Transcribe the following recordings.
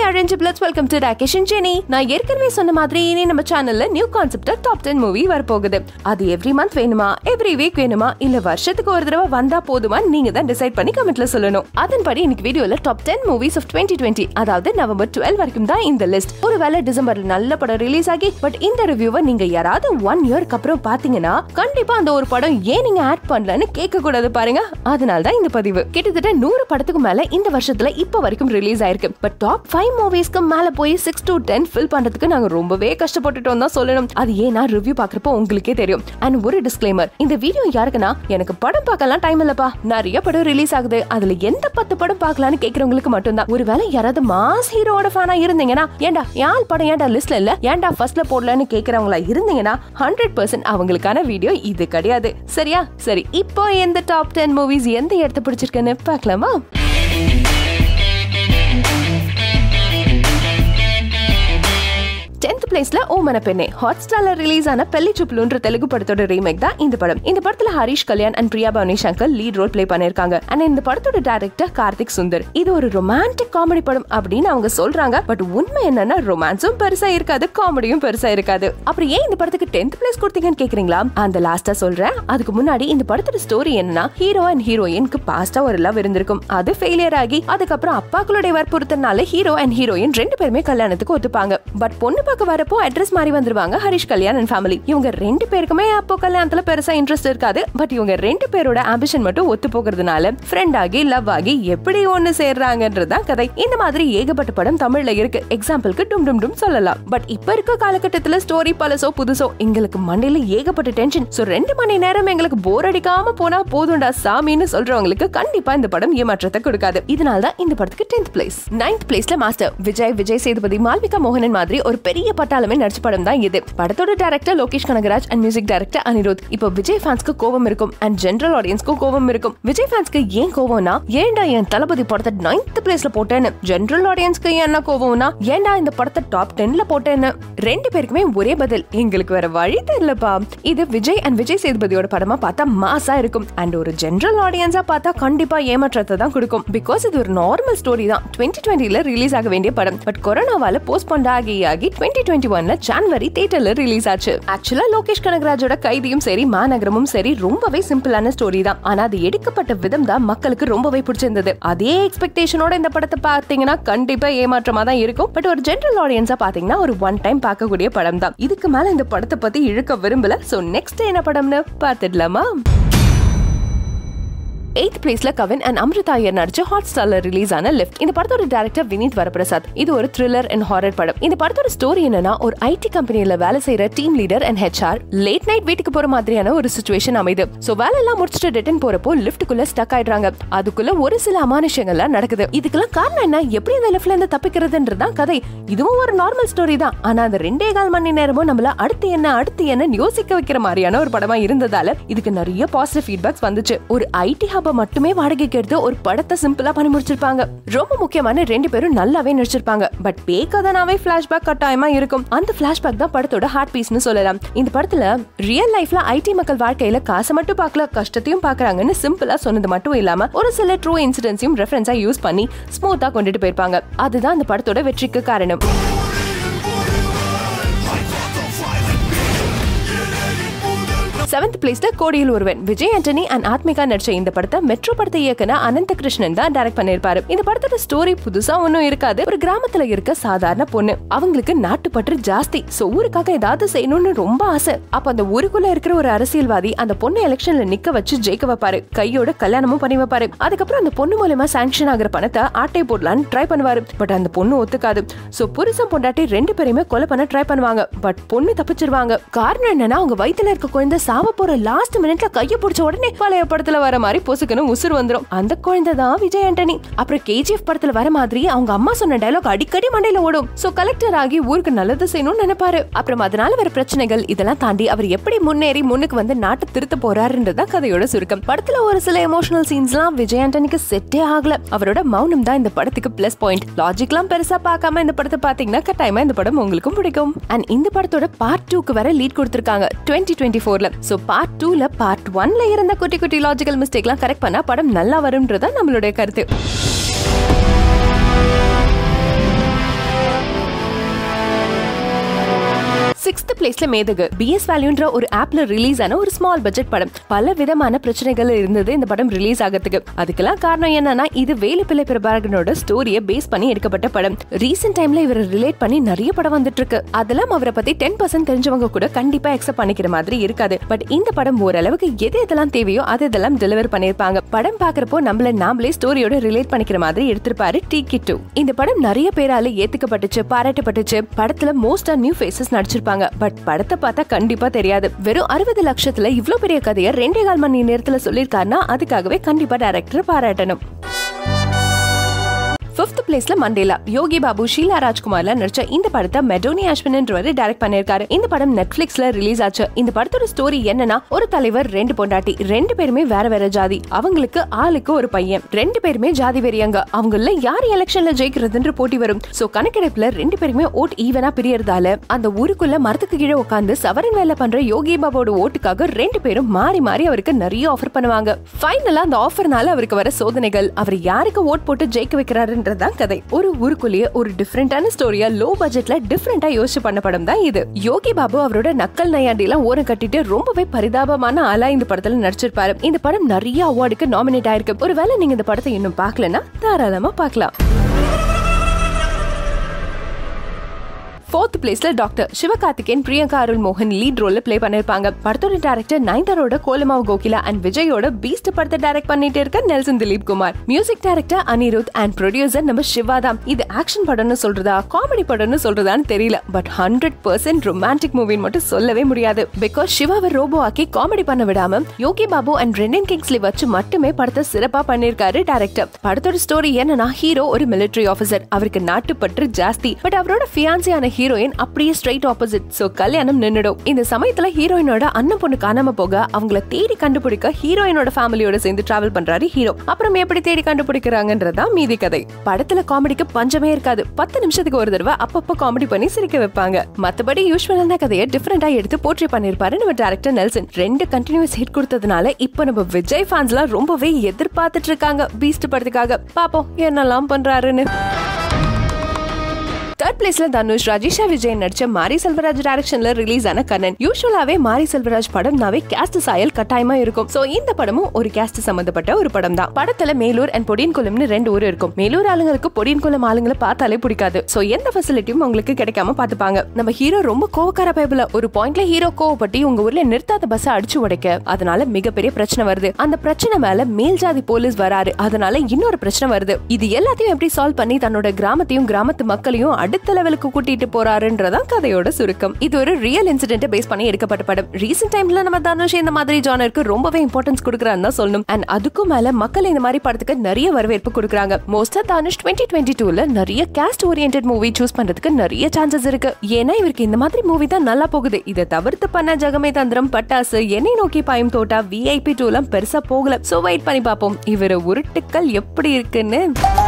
arrange bloods welcome to Rakesh and Jeni நான் ஏற்கனவே சொன்ன மாதிரி இனி நம்ம சேனல்ல new concept top ten movie வரப்போகுது அது எவ்ரி மந்த் வேணுமா எவ்ரி வீக் வேணுமா இல்ல வருஷத்துக்கு ஒரு தடவை வந்தா போதுமா நீங்க தான் டிசைட் பண்ணி கமெண்ட்ல சொல்லணும் அதன்படி இன்னைக்கு வீடியோல top ten movies of twenty twenty அதாவது நவம்பர் டுவெல் வரைக்கும் தான் இந்த லிஸ்ட் ஒருவேளை டிசம்பர்ல நல்ல படம் ரிலீஸ் ஆகி பட் இந்த ரிவ்யூவை நீங்க யாராவது ஒன் இயர்க்கு அப்புறம் பாத்தீங்கன்னா கண்டிப்பா அந்த ஒரு படம் ஏன் நீங்க ஆட் பண்ணலன்னு கேட்க கூடாது பாருங்க அதனால தான் இந்த பதிவு கிட்டத்தட்ட நூறு படத்துக்கு மேல இந்த வருஷத்துல இப்ப வரைக்கும் ரிலீஸ் ஆயிருக்கு பட் டாப் ஃபைவ் மூவிஸ்க்கு மேல போய் சிக்ஸ் டு டென் ஃபில் பண்றதுக்கு நாங்க ரொம்பவே கஷ்டப்பட்டுட்டோம் தான் சொல்லணும் அது ஏன்னா ரிவ்யூ பாக்குறப்போ உங்களுக்கே தெரியும் அண்ட் ஒரு டிஸ்க்ளைமர் இந்த வீடியோ யாருக்குன்னா எனக்கு படம் பார்க்கலாம் டைம் இல்லப்பா நிறைய படம் ரிலீஸ் ஆகுது அதுல எந்த பத்து படம் பார்க்கலாம்னு கேக்குறவங்களுக்கு மட்டும்தான் ஒருவேளை யாராவது மாஸ் ஹீரோட ஃபேனா இருந்தீங்கன்னா ஏன்டா யாழ் படம் ஏன்டா லிஸ்ட்ல இல்ல ஏன்டா ஃபர்ஸ்ட்ல போடலன்னு கேக்குறவங்களா இருந்தீங்கன்னா ஹண்ட்ரட் பர்சன்ட் அவங்களுக்கான வீடியோ இது கிடையாது சரியா சரி இப்போ எந்த டாப் டென் மூவிஸ் எந்த இடத்த பிடிச்சிருக்குன்னு பார்க்கலாமா டென்த் பிளேஸ்ல ஓமன பெண்ணே ஹாட் ஸ்டார்ல ரிலீஸ் ஆன பெல்லி சுப்லுன்ற தெலுங்கு படத்தோட ரீமேக் தான் இந்த படம் இந்த படத்துல Harish Kalyan and Priya Bhavani Shankar lead role play பண்ணிருக்காங்க அண்ட் இந்த படத்தோட டைரக்டர் கார்த்திக் சுந்தர் இது ஒரு ரொமான்டிக் காமெடி படம் அப்படின்னு அவங்க சொல்றாங்க பட் உண்மை என்னன்னா ரொமான்ஸும் பெருசா இருக்காது காமெடியும் பெருசா இருக்காது அப்புறம் ஏன் இந்த படத்துக்கு டென்த் பிளேஸ் கொடுத்தீங்கன்னு கேக்குறீங்களா அந்த லாஸ்டா சொல்றேன் அதுக்கு முன்னாடி இந்த படத்தோட ஸ்டோரி என்னன்னா ஹீரோ அண்ட் ஹீரோயினுக்கு பாஸ்டா ஒரு லவ் இருந்திருக்கும் அது ஃபெயிலியர் ஆகி அதுக்கப்புறம் அப்பாக்களுடைய வற்புறுத்தனால ஹீரோ அண்ட் ஹீரோயின் ரெண்டு பேருமே கல்யாணத்துக்கு ஒத்துப்பாங்க பட் பொண்ணு பார்க்க வரப்போ அட்ரஸ் மாறி வந்துருவாங்க ஹரிஷ் கல்யாண் அண்ட் ஃபேமிலி இவங்க ரெண்டு பேருக்குமே அப்போ கல்யாணத்துல பெருசா இன்ட்ரெஸ்ட் இருக்காது பட் இவங்க ரெண்டு பேரோட ஆம்பிஷன் மட்டும் ஒத்து போகிறதுனால ஃப்ரெண்ட் ஆகி லவ் ஆகி எப்படி ஒண்ணு சேர்றாங்கன்றதுதான் கதை இந்த மாதிரி ஏகப்பட்ட படம் தமிழ்ல இருக்கு எக்ஸாம்பிளுக்கு டும் டும் டும் சொல்லலாம் பட் இப்ப இருக்க காலகட்டத்துல ஸ்டோரி பழசோ புதுசோ எங்களுக்கு மண்டையில ஏகப்பட்ட டென்ஷன் சோ ரெண்டு மணி நேரம் எங்களுக்கு போர் அடிக்காம போனா போதும்டா சாமின்னு சொல்றவங்களுக்கு கண்டிப்பா இந்த படம் ஏமாற்றத்தை கொடுக்காது இதனால தான் இந்த படத்துக்கு டென்த் பிளேஸ் நைன்த் பிளேஸ்ல மாஸ்டர் விஜய் விஜய் சேதுபதி மால்விகா மோகனன் மாதிரி ஒரு பெரிய பட்டாளமே நடிச்ச படம் தான் இது படத்தோட director Lokesh Kanagaraj and music director Anirudh இப்போ விஜய் ஃபேன்ஸ்க்கு கோவம் இருக்கும் அண்ட் ஜெனரல் ஆடியன்ஸ்க்கும் கோவம் இருக்கும் விஜய் ஃபேன்ஸ்க்கு ஏன் கோவம்னா ஏன்டா என் தளபதி படத்தை நைன்த் பிளேஸ்ல போட்டேன்னு ஜெனரல் ஆடியன்ஸ்க்கு என்ன கோவம்னா ஏன்டா இந்த படத்தை டாப் டென்ல போட்டேன்னு ரெண்டு பேருக்குமே ஒரே பதில் எங்களுக்கு வேற வழி தெரியலப்பா இது விஜய் அண்ட் விஜய் சேதுபதியோட படமா பார்த்தா மாசா இருக்கும் அண்ட் ஒரு ஜெனரல் ஆடியன்ஸா பார்த்தா கண்டிப்பா ஏமாற்றத்தை தான் கொடுக்கும் பிகாஸ் இது ஒரு நார்மல் ஸ்டோரி தான் டுவெண்ட்டி டுவெண்ட்டில ரிலீஸ் ஆக வேண்டிய படம் பட் கொரோனாவால போஸ்ட்போன் ஆகி ஆகி டுவெண்ட்டி டுவெண்ட்டி ஒன்ல ஜான்வரி தியேட்டர்ல ரிலீஸ் ஆச்சு ஆக்சுவலா லோகேஷ் கனகராஜோட கைதியும் சரி மாநகரமும் சரி ரொம்பவே சிம்பிளான ஸ்டோரி தான் ஆனா அது எடுக்கப்பட்ட விதம் தான் மக்களுக்கு ரொம்பவே பிடிச்சிருந்தது அதே எக்ஸ்பெக்டேஷனோட இந்த படத்தை பார்த்தீங்கன்னா கண்டிப்பா ஏமாற்றமா தான் இருக்கும் பட் ஒரு ஜெனரல் ஆடியன்ஸா பாத்தீங்கன்னா ஒரு ஒன் டைம் பார்க்கக்கூடிய படம் தான் இதுக்கு மேல இந்த படத்தை பத்தி இழுக்க விரும்பல சோ நெக்ஸ்ட் என்ன படம்னு பார்த்துடலாமா எய்த் பிளேஸ்ல கவின் அண்ட் அம்ரிதா ஐயர் நடிச்ச ஹாட் ஸ்டார்ல ரிலீஸ் ஆன லிஃப்ட் இந்த படத்தோட டேரக்டர் வினீத் வரப்பிரசாத் இது ஒரு த்ரில்லர் அண்ட் ஹாரர் படம் இந்த படத்தோட ஸ்டோரி என்னன்னா ஒரு ஐடி கம்பெனில வேலை செய்யற team leader and HR late night வீட்டுக்கு போற மாதிரியான ஒரு சுச்சுவேஷன் அமைது சோ வேலை எல்லாம் முடிச்சுட்டு ரிட்டர்ன் போறப்போ லிஃப்ட்டுக்குள்ள ஸ்டக் ஆயிடுறாங்க அதுக்குள்ள ஒரு சில அமானுஷங்கள்லாம் நடக்குது இதுக்கெல்லாம் காரணம் என்ன எப்படி அந்த லிஃப்ட்ல இருந்து தப்பிக்கிறதுன்றதான் கதை இதுவும் ஒரு நார்மல் ஸ்டோரி தான் ஆனா அந்த ரெண்டே கால் மணி நேரமும் நம்மள அடுத்து என்ன அடுத்து என்ன யோசிக்க வைக்கிற மாதிரியான ஒரு படமா இருந்ததால இதுக்கு நிறைய பாசிட்டிவ் ஃபீட்பேக்ஸ் வந்துச்சு ஒரு ஐடி ஹப்ப மட்டுமே வாடகைக்கு எடுத்து ஒரு படத்தை சிம்பிளா பண்ணி முடிச்சிருப்பாங்க ரொம்ப முக்கியமான ரெண்டு பேரும் நல்லாவே நடிச்சிருப்பாங்க பட் பேக்கதனாவே பிளாஷ்பேக் கட்டாயமா இருக்கும் அந்த பிளாஷ்பேக் தான் படத்தோட ஹார்ட் பீஸ்னு சொல்லலாம் இந்த படத்துல ரியல் லைஃப்ல ஐடி மக்கள் வாழ்க்கையில காசை மட்டும் பார்க்கல கஷ்டத்தையும் பாக்குறாங்கன்னு சிம்பிளா சொன்னது மட்டும் இல்லாம ஒரு சில ட்ரூ இன்சிடென்ட்ஸையும் ரெஃபரன்ஸா யூஸ் பண்ணி ஸ்மூத்தா கொண்டுட்டு போயிருப்பாங்க அதுதான் அந்த படத்தோட வெற்றிக்கு காரணம் செவன்த் பிளேஸ்ல கோடியில் ஒருவன் விஜய் ஆண்டனி அண்ட் ஆத்மிகா நடிச்ச இந்த படத்தை மெட்ரோ படத்தை இயக்குன அனந்த கிருஷ்ணன் தான் டைரக்ட் பண்ணிருப்பாரு இந்த படத்தோட ஸ்டோரி புதுசா ஒன்னும் இருக்காது ஒரு கிராமத்துல இருக்க சாதாரண பொண்ணு அவங்களுக்கு நாட்டுப்பற்று ஜாஸ்தி சோ ஊருக்காக ஏதாவது செய்யணும்னு ரொம்ப ஆசை அப்ப அந்த ஊருக்குள்ள இருக்கிற ஒரு அரசியல்வாதி அந்த பொண்ணு எலெக்ஷன்ல நிக்க வச்சு ஜெயிக்க வைப்பாரு கையோட கல்யாணமும் பண்ணி வைப்பாரு அதுக்கப்புறம் அந்த பொண்ணு மூலமா சாங்ஷன் ஆகுற பணத்தை ஆட்டை போடலான்னு ட்ரை பண்ணுவாரு பட் அந்த பொண்ணு ஒத்துக்காது சோ புருஷன் பொண்டாட்டி ரெண்டு பேருமே கொலை பண்ண ட்ரை பண்ணுவாங்க பட் பொண்ணு தப்பிச்சிருவாங்க காரணம் என்னன்னா அவங்க வயித்துல இருக்க குழந்தை சாவ போற லாஸ்ட் மினிட்ல கைய பிடிச்ச உடனே பழைய படத்துல வர மாதிரி பொசுக்குன்னு உசுர் வந்துரும் அந்த குழந்தை தான் விஜய் ஆண்டனி அப்புறம் கேஜிஎஃப் படத்துல வர மாதிரி அவங்க அம்மா சொன்ன டயலாக் அடிக்கடி மண்டையில ஓடும் சோ கலெக்டர் ஆகி ஊருக்கு நல்லது செய்யணும்னு நினைப்பாரு அப்புறம் அதனால வர பிரச்சனைகள் இதெல்லாம் தாண்டி அவர் எப்படி முன்னேறி முன்னுக்கு வந்து நாட்டை திருத்த போறாருன்றதான் கதையோட சுருக்கம் படத்துல ஒரு சில எமோஷனல் சீன்ஸ்லாம் விஜய் ஆண்டனிக்கு செட்டே ஆகல அவரோட மௌனம் தான் இந்த படத்துக்கு பிளஸ் பாயிண்ட் லாஜிக்லாம் பெருசா பார்க்காம இந்த படத்தை பாத்தீங்கன்னா கட்டாயமா இந்த படம் உங்களுக்கும் பிடிக்கும் அண்ட் இந்த படத்தோட பார்ட் டூக்கு வர லீட் கொடுத்திருக்காங்க டுவெண்ட்டி டுவெண்ட்டி ஃபோர்ல சோ பார்ட் டூல பார்ட் ஒன்ல இருந்த குட்டி குட்டி லாஜிக்கல் மிஸ்டேக்லாம் கரெக்ட் பண்ணா படம் நல்லா வரும்ன்றதா நம்மளுடைய கருத்து பிளேஸ்ல மேதகு பிஎஸ் வேல்யூன்ற ஒரு ஆப்ல ரிலீஸ் ஆன ஒரு ஸ்மால் பட்ஜெட் படம் பல விதமான பிரச்சனைகள் இருந்தது இந்த படம் ரிலீஸ் ஆகிறதுக்கு அதுக்கெல்லாம் காரணம் என்னன்னா இது வேலுப்பிள்ளை பிரபாகரனோட ஸ்டோரியை பேஸ் பண்ணி எடுக்கப்பட்ட படம் ரீசெண்ட் டைம்ல இவரை ரிலேட் பண்ணி நிறைய படம் வந்துட்டு இருக்கு அதெல்லாம் அவரை பத்தி டென் பர்சன்ட் தெரிஞ்சவங்க கூட கண்டிப்பா அக்செப்ட் பண்ணிக்கிற மாதிரி இருக்காது பட் இந்த படம் ஓரளவுக்கு எது எதெல்லாம் தேவையோ அது இதெல்லாம் டெலிவர் பண்ணிருப்பாங்க படம் பாக்குறப்போ நம்மள நாமளே ஸ்டோரியோட ரிலேட் பண்ணிக்கிற மாதிரி எடுத்திருப்பாரு டிகி டூ இந்த படம் நிறைய பேரால ஏத்துக்கப்பட்டுச்சு பாராட்டப்பட்டுச்சு படத்துல மோஸ்டா நியூ ஃபேஸஸ் நடிச்சிருப்பாங்க பட் படத்தை பார்த்தா கண்டிப்பா தெரியாது வெறும் அறுபது லட்சத்துல இவ்ளோ பெரிய கதையை ரெண்டே கால் மணி நேரத்துல சொல்லியிருக்காருன்னா அதுக்காகவே கண்டிப்பா டைரக்டர் பாராட்டணும் ஃபிஃப்த் பிளேஸ்ல மண்டேலா யோகி பாபு ஷீலா ராஜ்குமார்ல நடிச்ச இந்த படத்தை மெடோனி அஸ்வின்ன்றவர் டைரக்ட் பண்ணிருக்காரு இந்த படம் நெட்ஃபிளிக்ஸ்ல ரிலீஸ் ஆச்சு இந்த படத்தோட ஸ்டோரி என்னன்னா ஒரு தலைவர் ரெண்டு பொண்டாட்டி ரெண்டு பேருமே வேற வேற ஜாதி அவங்களுக்கு ஆளுக்கு ஒரு பையன் ரெண்டு பேருமே ஜாதி வெறியாங்க அவங்கள யார் எலெக்ஷன்ல ஜெயிக்கிறதுன்ற போட்டி வரும் சோ கணக்கெடுப்புல ரெண்டு பேருமே ஓட் ஈவனா பிரியறதால அந்த ஊருக்குள்ள மரத்துக்கு கீழே உட்காந்து சவரன் வேலை பண்ற யோகி பாபாவோட ஓட்டுக்காக ரெண்டு பேரும் மாறி மாறி அவருக்கு நிறைய ஆஃபர் பண்ணுவாங்க ஃபைனலா அந்த ஆஃபர்னால அவருக்கு வர சோதனைகள் அவர் யாருக்கு ஓட் போட்டு ஜெயிக்க வைக்கிறாருன்றதுதான் கதை ஒரு ஊருக்குள்ளேயே ஒரு டிஃப்ரெண்டான ஸ்டோரியா லோ பட்ஜெட்ல டிஃப்ரெண்டா யோசிச்சு பண்ண படம் தான் இது யோகி பாபு அவரோட நக்கல் நையாண்டி எல்லாம் ஓரம் கட்டிட்டு ரொம்பவே பரிதாபமான ஆளா இந்த படத்துல நடிச்சிருப்பாரு இந்த படம் நிறைய அவார்டுக்கு நாமினேட் ஆயிருக்கு ஒருவேளை நீங்க இந்த படத்தை இன்னும் பார்க்கலன்னா தாராளமா பார்க்கலாம் ஃபோர்த் பிளேஸ்ல டாக்டர் சிவகார்த்திகேயன் பிரியங்கா அருள் மோகன் லீட் ரோல்ல ப்ளே பண்ணிருப்பாங்க படத்தோட டேரக்டர் நயன்தாரோட கோலமாவ் கோகிலா அண்ட் விஜயோட பீஸ்ட் படத்தை டைரக்ட் பண்ணிட்டு இருக்க Nelson Dilip Kumar music director Anirudh and producer நம்ம சிவா தான் இது ஆக்ஷன் படம்னு சொல்றதா காமெடி படம்னு சொல்றதான்னு தெரியல பட் ஹண்ட்ரட் பர்சன்ட் ரொமான்டிக் மூவின்னு மட்டும் சொல்லவே முடியாது பிகாஸ் சிவாவை ரோபோ ஆக்கி காமெடி பண்ண விடாம யோகி பாபு அண்ட் ரெண்டன் கிங்ஸ்லி வச்சு மட்டுமே படத்தை சிறப்பா பண்ணிருக்காரு டேரக்டர் படத்தோட ஸ்டோரி என்னன்னா ஹீரோ ஒரு மிலிட்டரி ஆபீசர் அவருக்கு நாட்டுப்பற்று ஜாஸ்தி பட் அவரோட ஃபியான்சியான ஹீரோயின் அப்படியே ஸ்ட்ரைட் ஆப்போசிட் சோ கல்யாணம் நின்னுடும் இந்த சமயத்துல ஹீரோயினோட அண்ணன் பொண்ணு காணாம போக அவங்கள தேடி கண்டுபிடிக்க ஹீரோயினோட ஃபேமிலியோட சேர்ந்து டிராவல் பண்றாரு ஹீரோ அப்புறம் எப்படி தேடி கண்டுபிடிக்கிறாங்கன்றதுதான் மீதி கதை படத்துல காமெடிக்கு பஞ்சமே இருக்காது பத்து நிமிஷத்துக்கு ஒரு தடவை அப்பப்போ காமெடி பண்ணி சிரிக்க வைப்பாங்க மத்தபடி யூஸ்வலான கதையை டிஃப்ரெண்டா எடுத்து போர்ட்ரே பண்ணிருப்பாரு நம்ம டேரக்டர் நெல்சன் ரெண்டு கண்டினியூஸ் ஹிட் கொடுத்ததுனால இப்போ நம்ம விஜய் ஃபேன்ஸ்லாம் ரொம்பவே எதிர்பார்த்துட்டு இருக்காங்க பீஸ்ட் படத்துக்காக பாப்போம் என்னெல்லாம் பண்றாருன்னு தேர்ட் பிளேஸ்ல தனுஷ் ராஜேஷா விஜய் நடிச்ச மாரி செல்வராஜ் டைரக்ஷன்ல ரிலீஸ் ஆன கண்ணன் யூஸ்வலாவே மாரி செல்வராஜ் படம்னாவே கேஸ்ட் சாயல் கட்டாயமா இருக்கும் சோ இந்த படமும் ஒரு கேஸ்ட் சம்பந்தப்பட்ட ஒரு படம் தான் படத்துல மேலூர் அண்ட் பொடியன்குளம்னு ரெண்டு ஊர் இருக்கும் மேலூர் ஆளுங்களுக்கு பொடியன்குளம் ஆளுங்களை பார்த்தாலே பிடிக்காது சோ எந்த ஃபெசிலிட்டியும் உங்களுக்கு கிடைக்காம பாத்துப்பாங்க நம்ம ஹீரோ ரொம்ப கோவக்கார பைபிள ஒரு பாயிண்ட்ல ஹீரோ கோவப்பட்டு உங்க ஊர்ல நிறுத்தாத பஸ் அடிச்சு உடைக்க அதனால மிகப்பெரிய பிரச்சனை வருது அந்த பிரச்சனை மேல மேல் ஜாதி போலீஸ் வராரு அதனால இன்னொரு பிரச்சனை வருது இது எல்லாத்தையும் எப்படி சால்வ் பண்ணி தன்னோட கிராமத்தையும் கிராமத்து மக்களையும் அடுத்த லெவலுக்கு கூட்டிட்டு போறாருன்றதான் கதையோட சுருக்கம் இது ஒரு ரியல் இன்சிடென்ட் பேஸ் பண்ணி எடுக்கப்பட்ட படம் ரீசெண்ட் டைம்ல நம்ம தனுஷ் இந்த மாதிரி ஜானருக்கு ரொம்பவே இம்பார்ட்டன்ஸ் கொடுக்குறான்னு தான் சொல்லணும் அண்ட் அதுக்கும் மேல மக்கள் இந்த மாதிரி படத்துக்கு நிறைய வரவேற்பு கொடுக்குறாங்க மோஸ்டா தனுஷ் டுவெண்ட்டி டுவெண்ட்டி டூல நிறைய கேஸ்ட் ஓரியன்ட் மூவி சூஸ் பண்றதுக்கு நிறைய சான்சஸ் இருக்கு ஏன்னா இவருக்கு இந்த மாதிரி மூவி தான் நல்லா போகுது இதை தவிர்த்து பண்ண ஜகமே தந்திரம் பட்டாசு என்னை நோக்கி பாயும் தோட்டா விஐபி டூ எல்லாம் பெருசா போகல சோ வெயிட் பண்ணி பார்ப்போம் இவர் உருட்டுக்கள் எப்படி இருக்குன்னு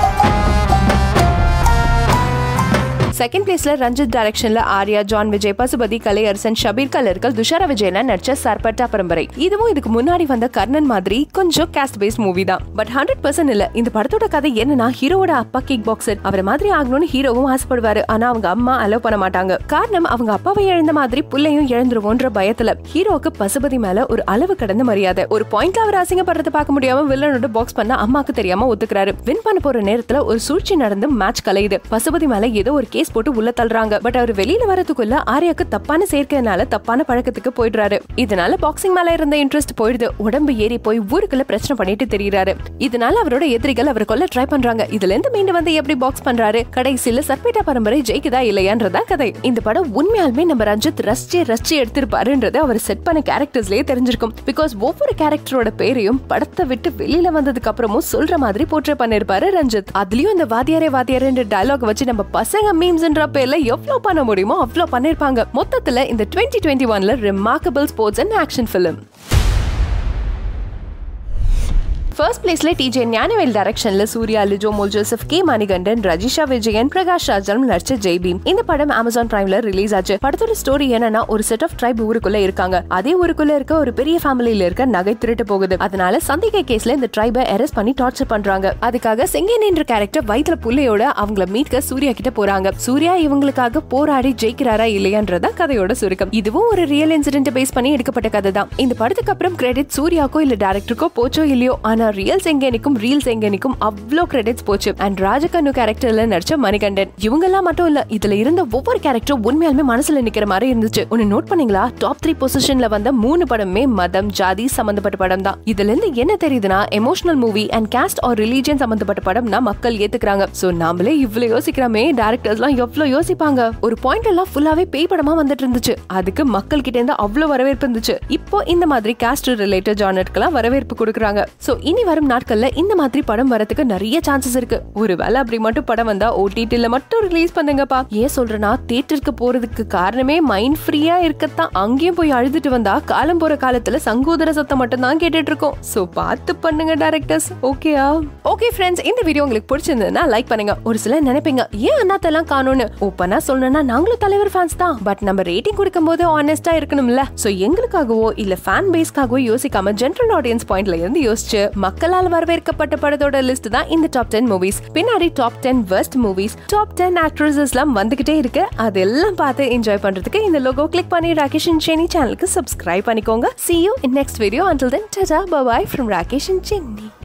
செகண்ட் பிளேஸ்ல ரஞ்சித் டைரக்ஷன்ல ஆர்யா ஜான் விஜய் பசுபதி கலையரசன் ஷபீர் கலர்கள் துஷார விஜயன நடிச்ச சர்பட்டா பரம்பரை இதுவும் இதுக்கு முன்னாடி வந்த கர்ணன் மாதிரி கொஞ்சம் கேஸ்ட் பேஸ்ட் மூவி தான் பட் ஹண்ட்ரட் பர்சன்ட் இல்ல இந்த படத்தோட கதை என்னன்னா ஹீரோட அப்பா கிக் பாக்ஸர் அவரை மாதிரி ஆகணும்னு ஹீரோவும் ஆசைப்படுவாரு ஆனா அவங்க அம்மா அலோவ் பண்ண மாட்டாங்க காரணம் அவங்க அப்பாவை இழந்த மாதிரி புள்ளையும் இழந்துருவோன்ற பயத்துல ஹீரோவுக்கு பசுபதி மேல ஒரு அளவு கடந்த மரியாதை ஒரு பாயிண்ட்ல அவர் அசிங்கப்படுறத பார்க்க முடியாம வில்லனோட பாக்ஸ் பண்ண அம்மாக்கு தெரியாம ஒத்துக்கிறாரு வின் பண்ண போற நேரத்துல ஒரு சூழ்ச்சி நடந்து மேட்ச் கலையுது பசுபதி மேல ஏதோ ஒரு கேஸ் போட்டு உள்ள தள்ளுறாங்க பட் அவர் வெளியில வரதுக்குள்ள ஆர்யாக்கு தப்பான சேர்க்கைனால தப்பான பழக்கத்துக்கு போயிடுறாரு இதனால பாக்ஸிங் மேல இருந்த இன்ட்ரெஸ்ட் போயிடுது உடம்பு ஏறி போய் ஊருக்குள்ள பிரச்சனை பண்ணிட்டு தெரியுறாரு இதனால அவரோட எதிரிகள் அவர் கொல்ல ட்ரை பண்றாங்க இதுல இருந்து மீண்டு வந்து எப்படி பாக்ஸ் பண்றாரு கடைசியில சர்பேட்டா பரம்பரை ஜெயிக்குதா இல்லையான்றதா கதை இந்த படம் உண்மையாலுமே நம்ம ரஞ்சித் ரசிச்சு ரசிச்சு எடுத்திருப்பாருன்றது அவர் செட் பண்ண கேரக்டர்ஸ்லயே தெரிஞ்சிருக்கும் பிகாஸ் ஒவ்வொரு கேரக்டரோட பேரையும் படத்தை விட்டு வெளியில வந்ததுக்கு அப்புறமும் சொல்ற மாதிரி போர்ட்ரே பண்ணிருப்பாரு ரஞ்சித் அதுலயும் இந்த வாத்தியாரே வாத்தியாரே டயலாக் வச்சு நம்ம பசங்க மீம்ஸ்ன்ற பேர்ல எவ்வளவு பண்ண முடியுமோ அவ்வளவு பண்ணிருப்பாங்க மொத்தத்துல இந்த டுவெண்ட்டி டுவெண்ட்டி ஒன்ல remarkable sports and action film first பிளேஸ்ல டிஜே ஞானவேல் டைரக்ஷன்ல Suriya Lijomol Joseph K Manikandan Rajisha Vijayan Prakash Rajan நடிச்ச ஜெய்பீம் இந்த படம் அமேசான் பிரைம்ல ரிலீஸ் ஆச்சு படத்தோட ஸ்டோரி என்னன்னா ஒரு செட் ஆஃப் ட்ரைப் ஊருக்குள்ள இருக்காங்க அதே ஊருக்குள்ள இருக்க ஒரு பெரிய ஃபேமிலியில இருக்க நகை திருட்டு போகுது அதனால சந்திக்க கேஸ்ல இந்த ட்ரைபை அரெஸ்ட் பண்ணி டார்ச்சர் பண்றாங்க அதுக்காக செங்கன் என்ற கேரக்டர் வயிற்றுல புள்ளையோட அவங்கள மீட்க சூர்யா கிட்ட போறாங்க சூர்யா இவங்களுக்காக போராடி ஜெயிக்கிறாரா இல்லையான்றதா கதையோட சுருக்கம் இதுவும் ஒரு ரியல் இன்சிடென்ட் பேஸ் பண்ணி எடுக்கப்பட்ட கதை தான் இந்த படத்துக்கு அப்புறம் கிரெடிட் சூர்யாக்கோ இல்ல டேரக்டருக்கோ போச்சோ இல்லையோ ஆனா ரியல் செங்கனிக்கும் ரீல் செங்கனிக்கும் அவ்வளோ கிரெடிட்ஸ் போச்சு அண்ட் ராஜகண்ணு கேரக்டர்ல நடிச்ச மணிகண்டன் இவங்க எல்லாம் மட்டும் இல்ல இதுல இருந்த ஒவ்வொரு கேரக்டரும் உண்மையாலுமே மனசுல நிக்கிற மாதிரி இருந்துச்சு ஒன்னு நோட் பண்ணீங்களா டாப் த்ரீ பொசிஷன்ல வந்த மூணு படமே மதம் ஜாதி சம்பந்தப்பட்ட படம் தான் இதுல இருந்து என்ன தெரியுதுன்னா emotional movie and caste or religion சம்பந்தப்பட்ட படம்னா மக்கள் ஏத்துக்கிறாங்க சோ நாமளே இவ்வளவு யோசிக்கிறோமே டேரக்டர்ஸ் எல்லாம் எவ்வளவு யோசிப்பாங்க ஒரு பாயிண்ட் எல்லாம் ஃபுல்லாவே பேய் படமா வந்துட்டு இருந்துச்சு அதுக்கு மக்கள் கிட்ட இருந்து அவ்வளவு வரவேற்பு இருந்துச்சு இப்போ இந்த மாதிரி காஸ்ட் ரிலேட்டட் ஜானர்க்கெல்லாம் வரவேற்பு கொடுக்குறாங்க சோ இனி வரும் நாட்கள்ல இந்த மாதிரி படம் வரதுக்கு நிறைய சான்சஸ் இருக்கு ஒருவேளை அப்படி மட்டும் படம் வந்தா ஓடிடில மட்டும் ரிலீஸ் பண்ணுங்கப்பா ஏன் சொல்றேன்னா தியேட்டருக்கு போறதுக்கு காரணமே மைண்ட் ஃப்ரீயா இருக்கத்தான் அங்கேயும் போய் அழுதுட்டு வந்தா காலம் போற காலத்துல சங்கோதர சத்தம் மட்டும் தான் கேட்டுட்டு இருக்கோம் சோ பார்த்து பண்ணுங்க டேரக்டர்ஸ் ஓகேயா ஓகே ஃப்ரெண்ட்ஸ் இந்த வீடியோ உங்களுக்கு பிடிச்சிருந்ததுன்னா லைக் பண்ணுங்க ஒரு சிலர் நினைப்பீங்க ஏன் அண்ணாத்தெல்லாம் காணும்னு ஓப்பனா சொல்லணும்னா நாங்களும் தலைவர் ஃபேன்ஸ் தான் பட் நம்ம ரேட்டிங் கொடுக்கும் போது ஆனஸ்டா இருக்கணும்ல சோ எங்களுக்காகவோ இல்ல ஃபேன் பேஸ்க்காகவோ யோசிக்காம ஜென்ரல் ஆடியன்ஸ் பாயிண்ட்ல இருந்து யோசிச்சு மக்களால் வரவேற்கப்பட்ட படத்தோட லிஸ்ட் தான் இந்த டாப் டென் மூவிஸ் பின்னாடி top ten best movies top ten actresses எல்லாம் வந்துகிட்டே இருக்கு அதெல்லாம் பார்த்து என்ஜாய் பண்றதுக்கு இந்த லோகோ கிளிக் பண்ணி ராகேஷ் அண்ட் செனி சேனலுக்கு சப்ஸ்கிரைப் பண்ணிக்கோங்க see you in next video until then tata bye bye from Rakesh and சென்னி